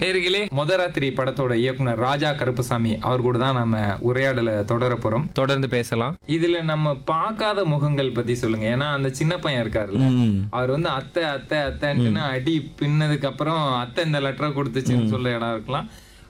நேர்களே முதராத்திரி படத்தோட இயக்குனர் ராஜா கருப்புசாமி அவர் கூட தான் நம்ம உரையாடலை தொடர போறோம் தொடர்ந்து பேசலாம் இதுல நம்ம பார்க்காத முகங்கள் பத்தி சொல்லுங்க ஏன்னா அந்த சின்ன பையன் இருக்காருல்ல ம் அவர் வந்து அத்தை அத்தை அத்தைன்னு அடி பின்னதுக்கு அப்புறம் அத்தை இந்த லெட்டரை கொடுத்துச்சுன்னு சொல்ற இடம் இருக்கலாம்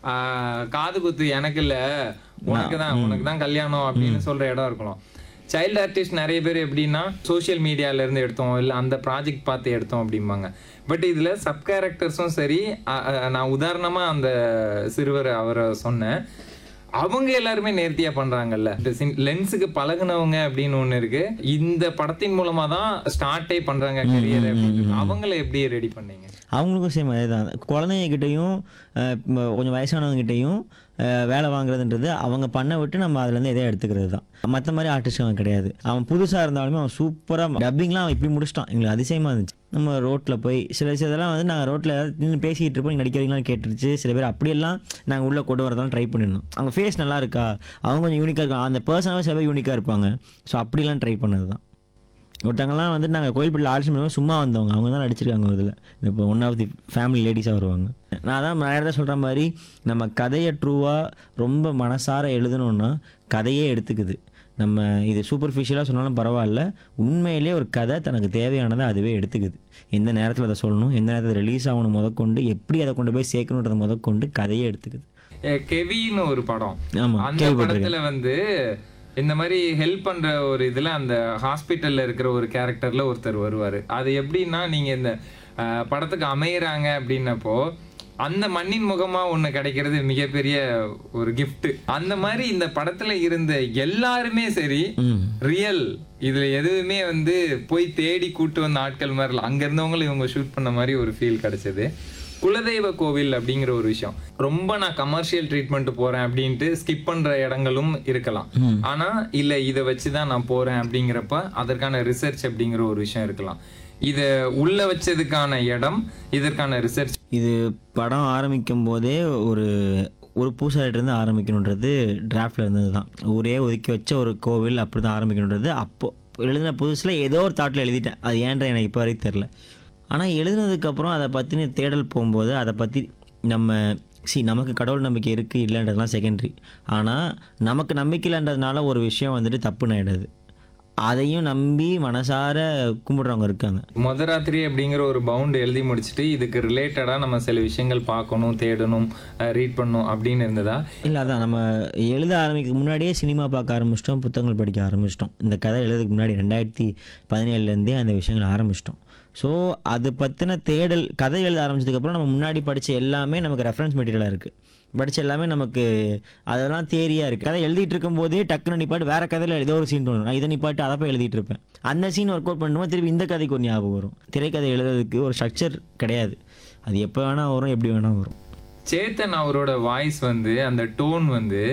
ஆஹ் காது குத்து எனக்கு இல்ல உனக்கு தான் உனக்கு தான் கல்யாணம் அப்படின்னு சொல்ற இடம் இருக்கலாம் சைல்டு ஆர்டிஸ்ட் நிறைய பேர் எப்படின்னா சோஷியல் மீடியால இருந்து எடுத்தோம் இல்ல அந்த ப்ராஜெக்ட் பார்த்து எடுத்தோம் அப்படிம்பாங்க பட் இதுல சப் கேரக்டர்ஸும் சரி அ- அ- நான் உதாரணமா அந்த சிறுவர் அவரை சொன்னேன் அவங்க எல்லாருமே நேர்த்தியா பண்றாங்கல்ல இந்த லென்ஸுக்கு பழகுனவங்க அப்படின்னு ஒண்ணு இருக்கு இந்த படத்தின் மூலமா தான் ஸ்டார்ட்டே பண்றாங்க கரியர் அவங்கள எப்படி ரெடி பண்ணீங்க அவங்களுக்கும் சேம் அதே தான் குழந்தைங்ககிட்டையும் கொஞ்சம் வயசானவங்ககிட்டையும் அஹ், வேலை வாங்குறதுன்றது அவங்க பண்ண விட்டு நம்ம அதுலேருந்து எதையும் எடுத்துக்கிறது தான் மற்ற மாதிரி ஆர்டிஸ்ட் அவன் கிடையாது அவன் புதுசாக இருந்தாலுமே அவன் சூப்பராக டப்பிங்லாம் அவன் இப்படி முடிச்சிட்டான் எங்களுக்கு அதிசயமாக இருந்துச்சு நம்ம ரோட்டில் போய் சில சில இதெல்லாம் வந்து நாங்கள் ரோட்டில் நின்று பேசிக்கிட்டு இருப்போம் நீங்கள் நடிக்கிறீங்களான்னு கேட்டுருச்சு சில பேர் அப்படியெல்லாம் நாங்கள் உள்ளே கொண்டு வரதான் ட்ரை பண்ணியிருந்தோம் அவங்க ஃபேஸ் நல்லா இருக்கா அவங்க கொஞ்சம் யூனிக்காக இருக்காங்க அந்த பர்சனாகவே சில பேர் யூனிக்காக இருப்பாங்க ஸோ அப்படிலாம் ட்ரை பண்ணது தான் ஒருத்தவங்கலாம் வந்து நாங்கள் கோயில்பட்டில் ஆடிஷன் பண்ணுவோம் சும்மா வந்தவங்க அவங்க தான் நடிச்சிருக்காங்க ஒரு இதில் இப்போ ஒன் ஆஃப் தி ஃபேமிலி லேடிஸாக வருவாங்க நான் தான் நிறைய தான் சொல்கிற மாதிரி நம்ம கதையை ட்ரூவாக ரொம்ப மனசார எழுதணுன்னா கதையே எடுத்துக்குது நம்ம இது சூப்பர்ஃபிஷியலாக சொன்னாலும் பரவாயில்ல உண்மையிலே ஒரு கதை தனக்கு தேவையானதை அதுவே எடுத்துக்குது எந்த நேரத்தில் அதை சொல்லணும் எந்த நேரத்தில் ரிலீஸ் ஆகணும் முதற்கொண்டு எப்படி அதை கொண்டு போய் சேர்க்கணுன்றதை முதற்கொண்டு கதையே எடுத்துக்குது அஹ் கெவின்னு ஒரு படம் ஆமா, அந்த கேள்விப்பட்டிருக்கேன். படத்துல வந்து இந்த மாதிரி ஹெல்ப் பண்ற ஒரு இதுல அந்த ஹாஸ்பிட்டல்ல இருக்கிற ஒரு கேரக்டர்ல ஒருத்தர் வருவாரு அது எப்படின்னா நீங்க இந்த அஹ், படத்துக்கு அமையறாங்க அப்படின்னப்போ அந்த மண்ணின் முகமா ஒண்ணு கிடைக்கிறது மிகப்பெரிய ஒரு gift அந்த மாதிரி இந்த படத்துல இருந்த எல்லாருமே சரி ம் ரியல் இதுல எதுவுமே வந்து போய் தேடி கூட்டு வந்த ஆட்கள் மாதிரி இல்ல. அங்க இருந்தவங்களும் இவங்க ஷூட் பண்ண மாதிரி ஒரு ஃபீல் கிடைச்சது குலதெய்வ கோவில் அப்படிங்கிற ஒரு விஷயம் ரொம்ப நான் கமர்ஷியல் ட்ரீட்மெண்ட் போறேன் அப்படின்ட்டு ஸ்கிப் பண்ற இடங்களும் இருக்கலாம் ஆனா இல்ல இதை வச்சுதான் நான் போறேன் அப்படிங்கிறப்ப அதற்கான ரிசர்ச் அப்படிங்கிற ஒரு விஷயம் இருக்கலாம் இத உள்ள வச்சதுக்கான இடம் இதற்கான ரிசர்ச் இது படம் ஆரம்பிக்கும் போதே ஒரு ஒரு பூசாரிட்டிருந்து ஆரம்பிக்கணுன்றது டிராஃப்டில் இருந்தது தான் ஊரே ஒதுக்கி வச்ச ஒரு கோவில் அப்படி தான் ஆரம்பிக்கணுன்றது அப்போ எழுதின புதுசில் ஏதோ ஒரு தாட்டில் எழுதிட்டேன் அது ஏன்ற எனக்கு இப்போ வரைக்கும் தெரில ஆனால் எழுதுனதுக்கப்புறம் அதை பற்றின தேடல் போகும்போது அதை பற்றி நம்ம சி நமக்கு கடவுள் நம்பிக்கை இருக்குது இல்லைன்றதுலாம் செகண்டரி ஆனால் நமக்கு நம்பிக்கை இல்லைன்றதுனால ஒரு விஷயம் வந்துட்டு தப்புன்னு ஆயிடுது அதையும் நம்பி மனசார கும்பிடுறவங்க இருக்காங்க முதராத்திரி அப்படிங்கிற ஒரு பவுண்ட் எழுதி முடிச்சுட்டு இதுக்கு ரிலேட்டடா நம்ம சில விஷயங்கள் பார்க்கணும் தேடணும் ரீட் பண்ணணும் அப்படின்னு இருந்ததா இல்லை அதான் நம்ம எழுத ஆரம்பிக்க முன்னாடியே சினிமா பார்க்க ஆரம்பிச்சிட்டோம் புத்தகங்கள் படிக்க ஆரம்பிச்சிட்டோம் இந்த கதை எழுதுறதுக்கு முன்னாடி ரெண்டாயிரத்தி பதினேழுலேருந்தே அந்த விஷயங்கள் ஆரம்பிச்சிட்டோம் ஸோ அது பற்றின தேடல் கதை எழுத ஆரம்பிச்சதுக்கப்புறம் நம்ம முன்னாடி படித்த எல்லாமே நமக்கு ரெஃபரன்ஸ் மெட்டீரியலாக இருக்குது படித்த எல்லாமே நமக்கு அதெல்லாம் தேரியாக இருக்குது கதை எழுதிட்டு இருக்கும்போதே டக்குன்னு நிப்பாட்டு வேறு கதையில் ஏதோ ஒரு சீன் தோணும் நான் இதை நிப்பாட்டு அதை போய் எழுதிட்டு இருப்பேன் அந்த சீன் ஒர்க் அவுட் பண்ணும்போது திருப்பி இந்த கதைக்கு ஒரு ஞாபகம் வரும் திரைக்கதை எழுதுறதுக்கு ஒரு ஸ்ட்ரக்சர் கிடையாது அது எப்போ வேணால் வரும் எப்படி வேணால் வரும் சேத்தன் அவரோட வாய்ஸ் வந்து அந்த டோன் வந்து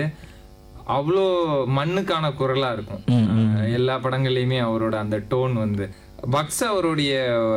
அவ்வளோ மண்ணுக்கான குரலா இருக்கும் அஹ் எல்லா படங்கள்லையுமே அவரோட அந்த டோன் வந்து பக்ஸ் அவருடைய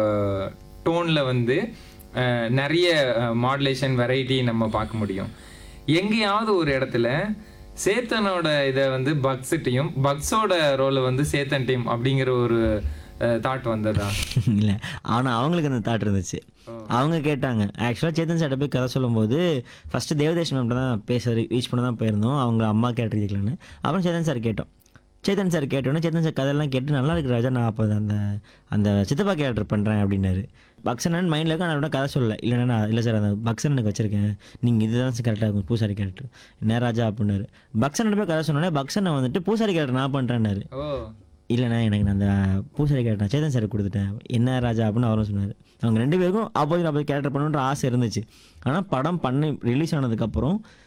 டோன்ல வந்து அஹ், நிறைய மாடுலேஷன் வெரைட்டி நம்ம பார்க்க முடியும் எங்கேயாவது ஒரு இடத்துல சேத்தனோட இதை வந்து பக்ஸ்ட்டையும் பக்ஸோட ரோலை வந்து சேத்தன் டீம் அப்படிங்கிற ஒரு தாட் வந்ததா இல்லை ஆனால் அவங்களுக்கு அந்த தாட் இருந்துச்சு அவங்க கேட்டாங்க ஆக்சுவலாக சேத்தன் சார்ட்ட போய் கதை சொல்லும்போது ஃபஸ்ட்டு தேவதேஷ் மேம்கிட்ட தான் பேச ரீச் பண்ண தான் போயிருந்தோம் அவங்க அம்மா கேட்டிருக்கலான்னு அப்புறம் சேத்தன் சார் கேட்டோம் சேத்தன் சார் கேட்டோன்னே சேத்தன் சார் கதையெல்லாம் கேட்டு நல்லா இருக்கு ராஜா நான் அப்போ அந்த அந்த சித்தப்பா கேரக்டர் பண்ணுறேன் அப்படின்னாரு பக்ஸனன் மைண்டில் இருக்க நான் கதை சொல்லலை இல்லைன்னா இல்லை சார் அந்த பக்ஸனனுக்கு வச்சிருக்கேன் நீங்கள் இதுதான் கரெக்டாக இருக்கும் பூசாரி கேரக்டர் என்ன ராஜா அப்படின்னாரு பக்ஸனன் போய் கதை சொன்னோன்னே பக்ஸனை வந்துட்டு பூசாரி கேரக்டர் நான் பண்ணுறேன்னாரு ஓ இல்லைண்ணா எனக்கு நான் அந்த பூசாரி கேரக்டர் சேதன் சார் கொடுத்துட்டேன் என்ன ராஜா அப்படின்னு அவரும் சொன்னார் அவங்க ரெண்டு பேருக்கும் ஆப்போசிட் ஆப்போசிட் கேரக்டர் பண்ணணுன்ற ஆசை இருந்துச்சு ஆனால் படம் பண்ணி ரிலீஸ் ஆனதுக்கப்புறம்